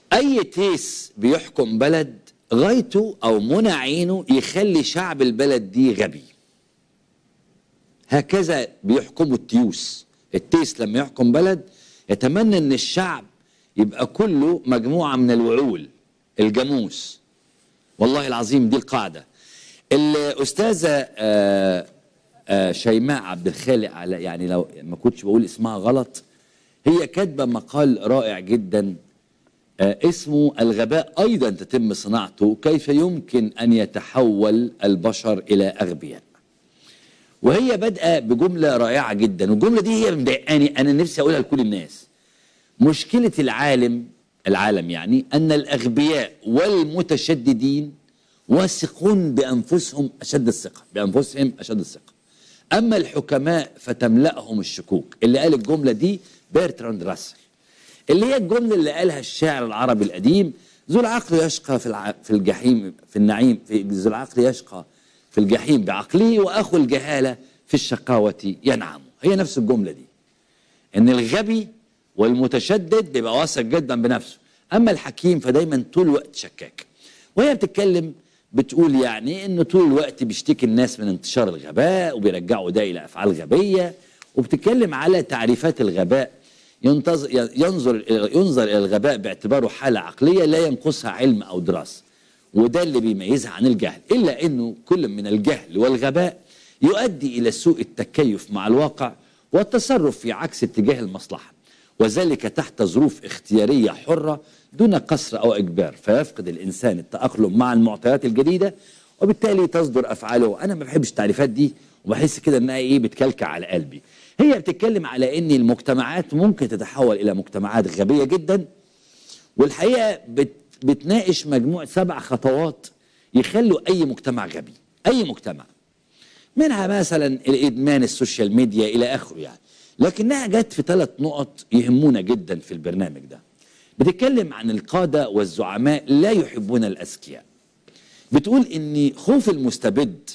اي تيس بيحكم بلد غايته او منى عينه يخلي شعب البلد دي غبي هكذا بيحكموا التيوس التيس لما يحكم بلد يتمنى ان الشعب يبقى كله مجموعه من الوعول الجاموس والله العظيم دي القاعده الاستاذه آه، آه، شيماء عبد الخالق على يعني لو ما كنتش بقول اسمها غلط هي كاتبه مقال رائع جدا آه، اسمه الغباء ايضا تتم صناعته كيف يمكن ان يتحول البشر الى اغبياء وهي بادئه بجمله رائعه جدا والجمله دي هي مضايقاني انا نفسي اقولها لكل الناس مشكله العالم العالم يعني ان الاغبياء والمتشددين واثقون بانفسهم اشد الثقه بانفسهم اشد الثقه اما الحكماء فتملاهم الشكوك اللي قال الجمله دي بيرتراند راسل اللي هي الجمله اللي قالها الشاعر العربي القديم ذو العقل يشقى في الع... في الجحيم في النعيم في ذو العقل يشقى في الجحيم بعقله واخو الجهاله في الشقاوه ينعم هي نفس الجمله دي ان الغبي والمتشدد بيبقى واثق جدا بنفسه اما الحكيم فدايما طول الوقت شكاك وهي بتتكلم بتقول يعني انه طول الوقت بيشتكي الناس من انتشار الغباء وبيرجعوا ده الى افعال غبيه وبتتكلم على تعريفات الغباء ينتظر ينظر ينظر الى الغباء باعتباره حاله عقليه لا ينقصها علم او دراسه وده اللي بيميزها عن الجهل الا انه كل من الجهل والغباء يؤدي الى سوء التكيف مع الواقع والتصرف في عكس اتجاه المصلحه وذلك تحت ظروف اختياريه حره دون قصر او اجبار فيفقد الانسان التاقلم مع المعطيات الجديده وبالتالي تصدر افعاله انا ما بحبش التعريفات دي وبحس كده انها ايه بتكلكع على قلبي هي بتتكلم على ان المجتمعات ممكن تتحول الى مجتمعات غبيه جدا والحقيقه بت بتناقش مجموعه سبع خطوات يخلوا اي مجتمع غبي اي مجتمع منها مثلا الادمان السوشيال ميديا الى اخره يعني لكنها جت في ثلاث نقط يهمونا جدا في البرنامج ده بتتكلم عن القاده والزعماء لا يحبون الاذكياء بتقول ان خوف المستبد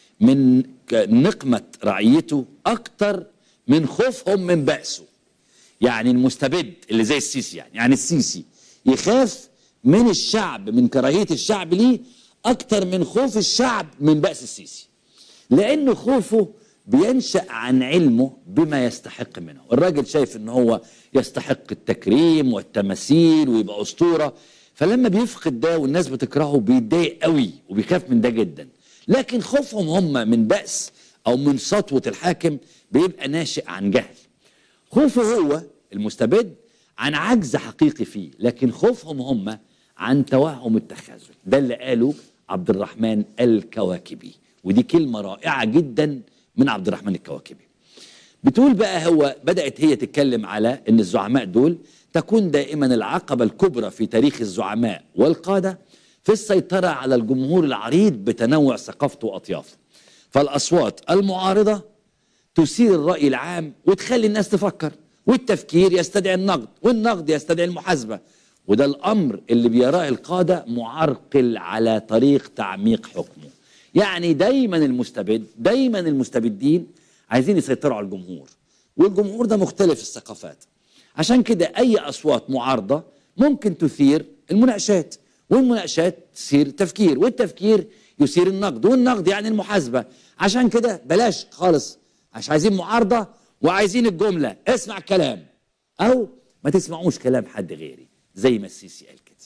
من نقمه رعيته اكتر من خوفهم من بأسه يعني المستبد اللي زي السيسي يعني يعني السيسي يخاف من الشعب من كراهية الشعب ليه أكتر من خوف الشعب من بأس السيسي لأن خوفه بينشأ عن علمه بما يستحق منه الراجل شايف ان هو يستحق التكريم والتماثيل ويبقى أسطورة فلما بيفقد ده والناس بتكرهه بيتضايق قوي وبيخاف من ده جدا لكن خوفهم هم من بأس أو من سطوة الحاكم بيبقى ناشئ عن جهل خوفه هو المستبد عن عجز حقيقي فيه لكن خوفهم هم عن توهم التخاذل ده اللي قاله عبد الرحمن الكواكبي ودي كلمة رائعة جدا من عبد الرحمن الكواكبي بتقول بقى هو بدأت هي تتكلم على ان الزعماء دول تكون دائما العقبة الكبرى في تاريخ الزعماء والقادة في السيطرة على الجمهور العريض بتنوع ثقافته وأطيافه فالأصوات المعارضة تثير الرأي العام وتخلي الناس تفكر والتفكير يستدعي النقد والنقد يستدعي المحاسبة وده الأمر اللي بيراه القادة معرقل على طريق تعميق حكمه يعني دايما المستبد دايما المستبدين عايزين يسيطروا على الجمهور والجمهور ده مختلف الثقافات عشان كده أي أصوات معارضة ممكن تثير المناقشات والمناقشات تثير تفكير والتفكير يثير النقد والنقد يعني المحاسبة عشان كده بلاش خالص مش عايزين معارضة وعايزين الجملة اسمع كلام أو ما تسمعوش كلام حد غيري زي ما السيسي قال كده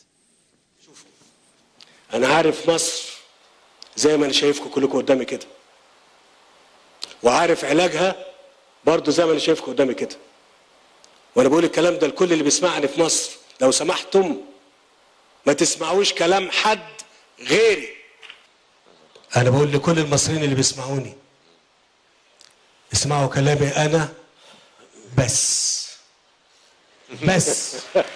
انا عارف مصر زي ما انا شايفكم كلكم قدامي كده وعارف علاجها برضه زي ما انا شايفكم قدامي كده وانا بقول الكلام ده لكل اللي بيسمعني في مصر لو سمحتم ما تسمعوش كلام حد غيري انا بقول لكل المصريين اللي بيسمعوني اسمعوا كلامي انا بس بس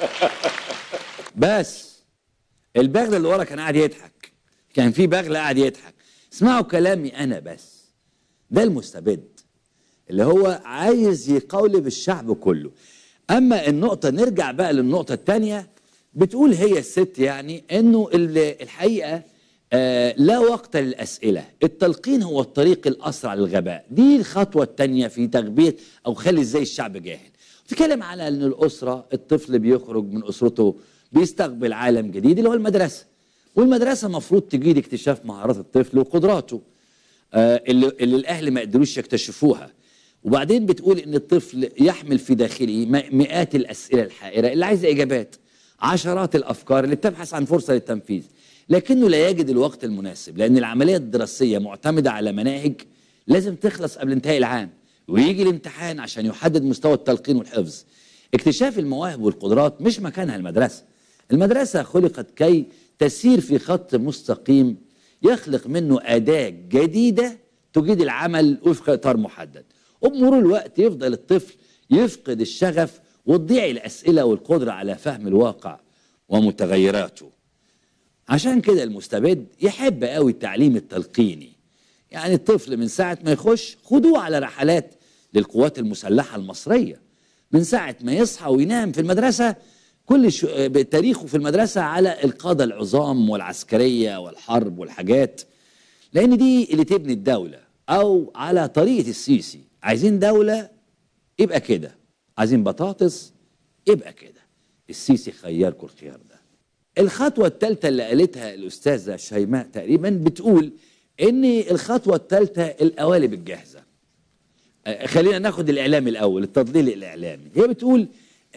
بس البغل اللي ورا كان قاعد يضحك كان في بغل قاعد يضحك اسمعوا كلامي انا بس ده المستبد اللي هو عايز يقولب الشعب كله اما النقطه نرجع بقى للنقطه الثانيه بتقول هي الست يعني انه ال- الحقيقه آه لا وقت للاسئله التلقين هو الطريق الاسرع للغباء دي الخطوه الثانيه في تغبيه او خلي ازاي الشعب جاهل بتتكلم على ان الاسره الطفل بيخرج من اسرته بيستقبل عالم جديد اللي هو المدرسه والمدرسه المفروض تجيد اكتشاف مهارات الطفل وقدراته آه اللي, اللي الاهل ما قدروش يكتشفوها وبعدين بتقول ان الطفل يحمل في داخله م- مئات الاسئله الحائره اللي عايزه اجابات عشرات الافكار اللي بتبحث عن فرصه للتنفيذ لكنه لا يجد الوقت المناسب لان العمليه الدراسيه معتمده على مناهج لازم تخلص قبل انتهاء العام ويجي الامتحان عشان يحدد مستوى التلقين والحفظ اكتشاف المواهب والقدرات مش مكانها المدرسه المدرسه خلقت كي تسير في خط مستقيم يخلق منه اداه جديده تجيد العمل وفق اطار محدد وبمرور الوقت يفضل الطفل يفقد الشغف وتضيع الاسئله والقدره على فهم الواقع ومتغيراته عشان كده المستبد يحب قوي التعليم التلقيني يعني الطفل من ساعة ما يخش خدوه على رحلات للقوات المسلحة المصرية من ساعة ما يصحى وينام في المدرسة كل شو... تاريخه في المدرسة على القادة العظام والعسكرية والحرب والحاجات لأن دي اللي تبني الدولة أو على طريقة السيسي عايزين دولة يبقى كده عايزين بطاطس يبقى كده السيسي خياركم الخيار ده الخطوة الثالثة اللي قالتها الأستاذة شيماء تقريبا بتقول إن الخطوة الثالثة القوالب الجاهزة آه، خلينا ناخد الإعلام الأول التضليل الإعلامي هي بتقول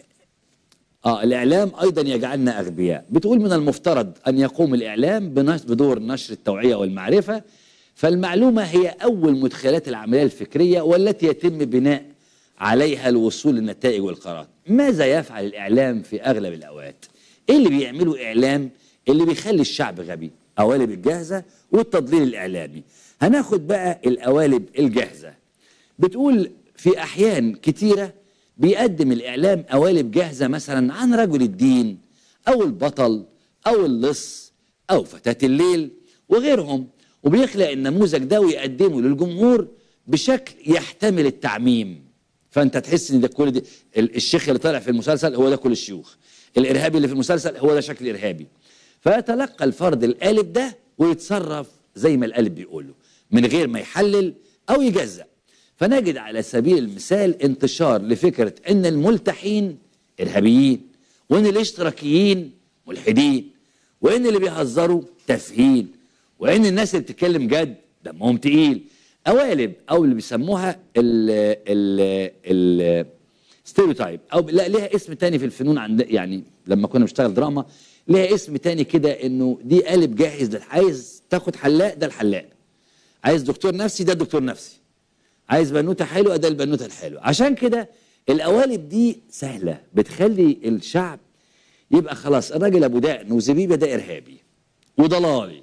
اه الاعلام ايضا يجعلنا اغبياء بتقول من المفترض ان يقوم الاعلام بنش- بدور نشر التوعيه والمعرفه فالمعلومه هي اول مدخلات العمليه الفكريه والتي يتم بناء عليها الوصول للنتائج والقرارات ماذا يفعل الاعلام في اغلب الاوقات ايه اللي بيعمله اعلام اللي بيخلي الشعب غبي قوالب الجاهزه والتضليل الاعلامي هناخد بقى القوالب الجاهزه بتقول في احيان كتيره بيقدم الاعلام قوالب جاهزه مثلا عن رجل الدين او البطل او اللص او فتاه الليل وغيرهم وبيخلق النموذج ده ويقدمه للجمهور بشكل يحتمل التعميم فانت تحس ان ده كل ده ال- الشيخ اللي طالع في المسلسل هو ده كل الشيوخ الارهابي اللي في المسلسل هو ده شكل ارهابي فيتلقى الفرد القالب ده ويتصرف زي ما القالب بيقوله من غير ما يحلل او يجزأ فنجد على سبيل المثال انتشار لفكرة ان الملتحين ارهابيين وان الاشتراكيين ملحدين وان اللي بيهزروا تفهيل وان الناس اللي بتتكلم جد دمهم تقيل قوالب او اللي بيسموها ال ال ال ستيريوتايب او لا ليها اسم تاني في الفنون عند يعني لما كنا بنشتغل دراما ليها اسم تاني كده انه دي قالب جاهز لل- عايز تاخد حلاق ده الحلاق عايز دكتور نفسي ده الدكتور نفسي عايز بنوته حلوه ده البنوته الحلوه عشان كده القوالب دي سهله بتخلي الشعب يبقى خلاص الراجل ابو دقن وزبيبه ده ارهابي وضلالي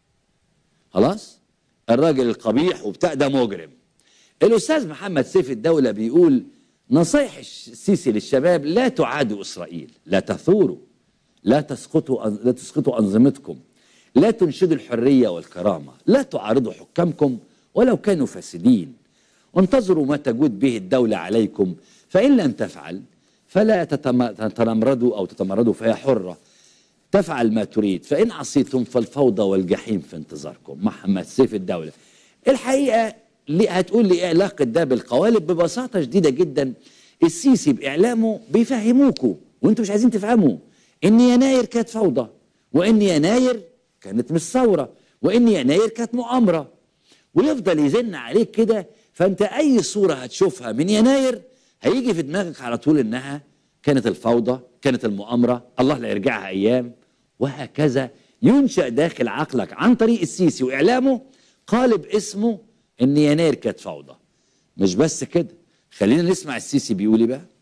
خلاص الراجل القبيح وبتاع ده مجرم الاستاذ محمد سيف الدوله بيقول نصايح السيسي للشباب لا تعادوا اسرائيل لا تثوروا لا تسقطوا لا تسقطوا انظمتكم لا تنشدوا الحريه والكرامه لا تعارضوا حكامكم ولو كانوا فاسدين وانتظروا ما تجود به الدوله عليكم فان لم تفعل فلا تتم- تتنمردوا او تتمردوا فهي حره تفعل ما تريد فإن عصيتم فالفوضى والجحيم في انتظاركم محمد سيف الدولة الحقيقة ليه- هتقول لي إيه علاقة ده بالقوالب ببساطة شديدة جدا السيسي بإعلامه بيفهموكوا وانتوا مش عايزين تفهموا إن يناير كانت فوضى وإن يناير كانت مش ثورة وإن يناير كانت مؤامرة ويفضل يزن عليك كده فانت اي صوره هتشوفها من يناير هيجي في دماغك على طول انها كانت الفوضى كانت المؤامره الله لا يرجعها ايام وهكذا ينشا داخل عقلك عن طريق السيسي واعلامه قالب اسمه ان يناير كانت فوضى مش بس كده خلينا نسمع السيسي بيقول ايه بقى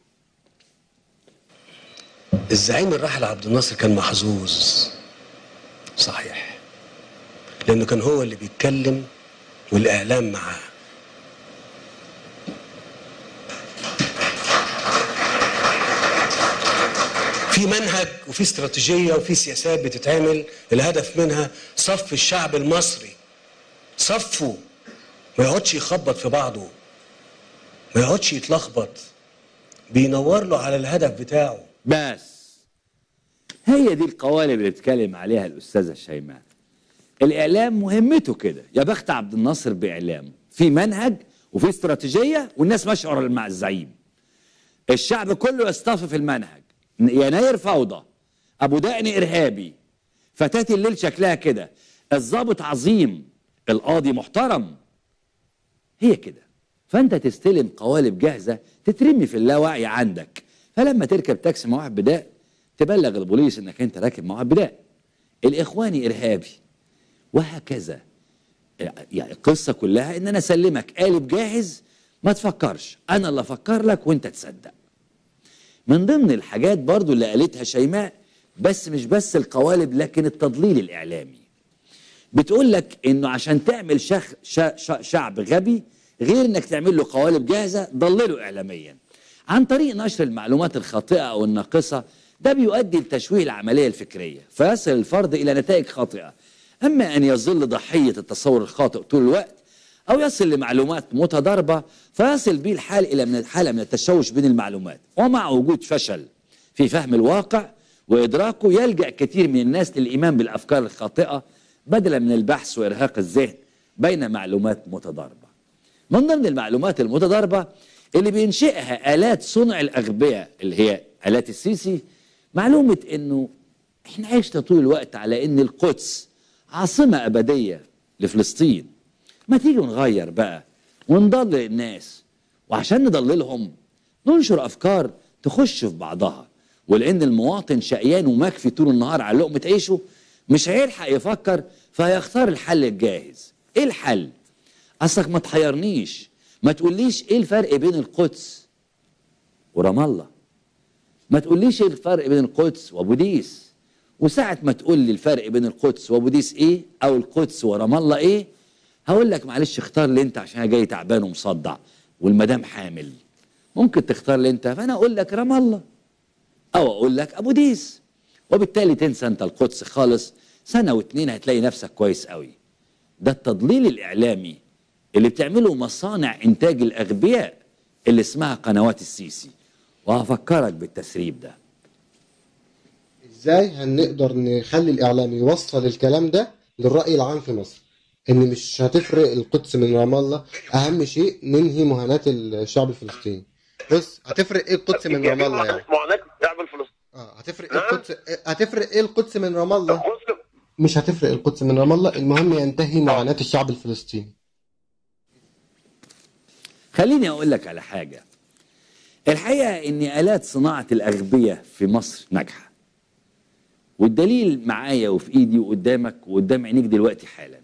الزعيم الراحل عبد الناصر كان محظوظ صحيح لانه كان هو اللي بيتكلم والاعلام معاه في منهج وفي استراتيجيه وفي سياسات بتتعمل الهدف منها صف الشعب المصري صفه ما يقعدش يخبط في بعضه ما يقعدش يتلخبط بينور له على الهدف بتاعه بس هي دي القوالب اللي بتتكلم عليها الاستاذه شيماء الاعلام مهمته كده يا بخت عبد الناصر باعلامه في منهج وفي استراتيجيه والناس ماشيه ورا مع الزعيم الشعب كله يصطف المنهج يناير فوضى ابو دقن ارهابي فتاة الليل شكلها كده الضابط عظيم القاضي محترم هي كده فانت تستلم قوالب جاهزه تترمي في اللاوعي عندك فلما تركب تاكسي مع واحد بداء تبلغ البوليس انك انت راكب مع واحد بداء الاخواني ارهابي وهكذا يعني القصه كلها ان انا اسلمك قالب جاهز ما تفكرش انا اللي افكر لك وانت تصدق من ضمن الحاجات برضو اللي قالتها شيماء بس مش بس القوالب لكن التضليل الاعلامي بتقول لك انه عشان تعمل شخ شا شا شعب غبي غير انك تعمل له قوالب جاهزه ضلله اعلاميا عن طريق نشر المعلومات الخاطئه او الناقصه ده بيؤدي لتشويه العمليه الفكريه فيصل الفرد الى نتائج خاطئه اما ان يظل ضحيه التصور الخاطئ طول الوقت او يصل لمعلومات متضاربه فيصل به الحال الى من حاله من التشوش بين المعلومات ومع وجود فشل في فهم الواقع وادراكه يلجا كثير من الناس للايمان بالافكار الخاطئه بدلا من البحث وارهاق الذهن بين معلومات متضاربه من ضمن المعلومات المتضاربه اللي بينشئها الات صنع الاغبياء اللي هي الات السيسي معلومه انه احنا عشنا طول الوقت على ان القدس عاصمه ابديه لفلسطين ما تيجي نغير بقى ونضلل الناس وعشان نضللهم ننشر افكار تخش في بعضها ولان المواطن شقيان ومكفي طول النهار على لقمه عيشه مش هيلحق يفكر فهيختار الحل الجاهز ايه الحل اصلك ما تحيرنيش ما تقوليش ايه الفرق بين القدس ورام الله ما تقوليش ايه الفرق بين القدس وابوديس وساعة ما تقول لي الفرق بين القدس وابوديس ايه او القدس ورام الله ايه هقول لك معلش اختار لي انت عشان انا جاي تعبان ومصدع والمدام حامل ممكن تختار لي انت فانا اقول لك رام الله او اقول لك ابوديس وبالتالي تنسى انت القدس خالص سنة واتنين هتلاقي نفسك كويس قوي ده التضليل الاعلامي اللي بتعمله مصانع انتاج الاغبياء اللي اسمها قنوات السيسي وهفكرك بالتسريب ده ازاي هنقدر نخلي الاعلام يوصل الكلام ده للراي العام في مصر ان مش هتفرق القدس من رام الله اهم شيء ننهي مهانات الشعب الفلسطيني بص هتفرق ايه القدس من رام الله يعني معاناة الشعب الفلسطيني اه هتفرق ايه القدس هتفرق ايه القدس من رام الله القدس مش هتفرق القدس من رام الله المهم ينتهي معاناة الشعب الفلسطيني خليني اقول لك على حاجه الحقيقه ان الات صناعه الاغبياء في مصر ناجحه والدليل معايا وفي ايدي وقدامك وقدام عينيك دلوقتي حالا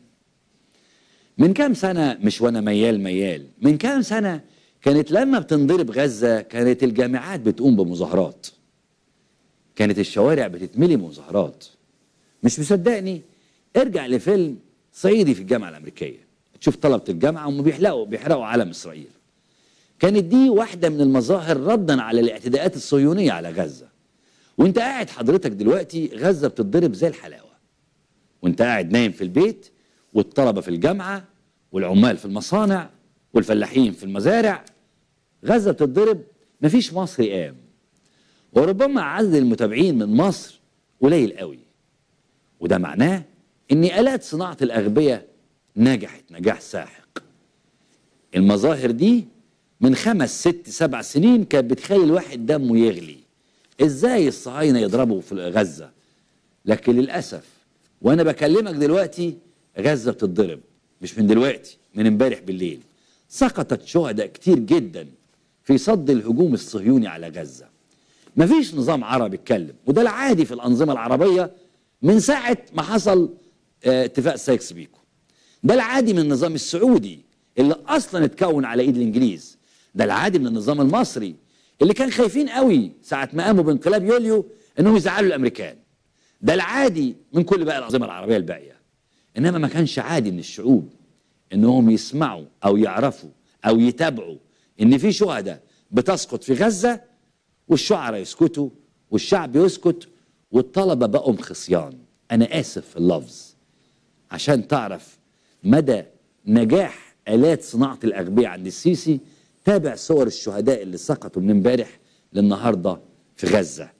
من كام سنه مش وانا ميال ميال من كام سنه كانت لما بتنضرب غزه كانت الجامعات بتقوم بمظاهرات كانت الشوارع بتتملي مظاهرات مش مصدقني ارجع لفيلم صعيدي في الجامعه الامريكيه تشوف طلبه الجامعه هم بيحلقوا بيحرقوا علم اسرائيل كانت دي واحده من المظاهر ردا على الاعتداءات الصهيونيه على غزه وانت قاعد حضرتك دلوقتي غزه بتتضرب زي الحلاوه وانت قاعد نايم في البيت والطلبه في الجامعه والعمال في المصانع والفلاحين في المزارع غزه بتتضرب مفيش مصري قام وربما عدد المتابعين من مصر قليل قوي وده معناه ان الات صناعه الاغبياء نجحت نجاح ساحق المظاهر دي من خمس ست سبع سنين كانت بتخلي الواحد دمه يغلي ازاي الصهاينه يضربوا في غزه لكن للاسف وانا بكلمك دلوقتي غزه بتتضرب مش من دلوقتي من امبارح بالليل سقطت شهداء كتير جدا في صد الهجوم الصهيوني على غزه مفيش نظام عربي اتكلم وده العادي في الانظمه العربيه من ساعه ما حصل اه اتفاق سايكس بيكو ده العادي من النظام السعودي اللي اصلا اتكون على ايد الانجليز ده العادي من النظام المصري اللي كان خايفين قوي ساعه ما قاموا بانقلاب يوليو انهم يزعلوا الامريكان ده العادي من كل بقى الانظمه العربيه الباقيه انما ما كانش عادي من الشعوب انهم يسمعوا او يعرفوا او يتابعوا ان في شهداء بتسقط في غزه والشعراء يسكتوا والشعب يسكت والطلبه بقوا خصيان انا اسف في اللفظ عشان تعرف مدى نجاح الات صناعه الاغبياء عند السيسي تابع صور الشهداء اللي سقطوا من امبارح للنهارده في غزه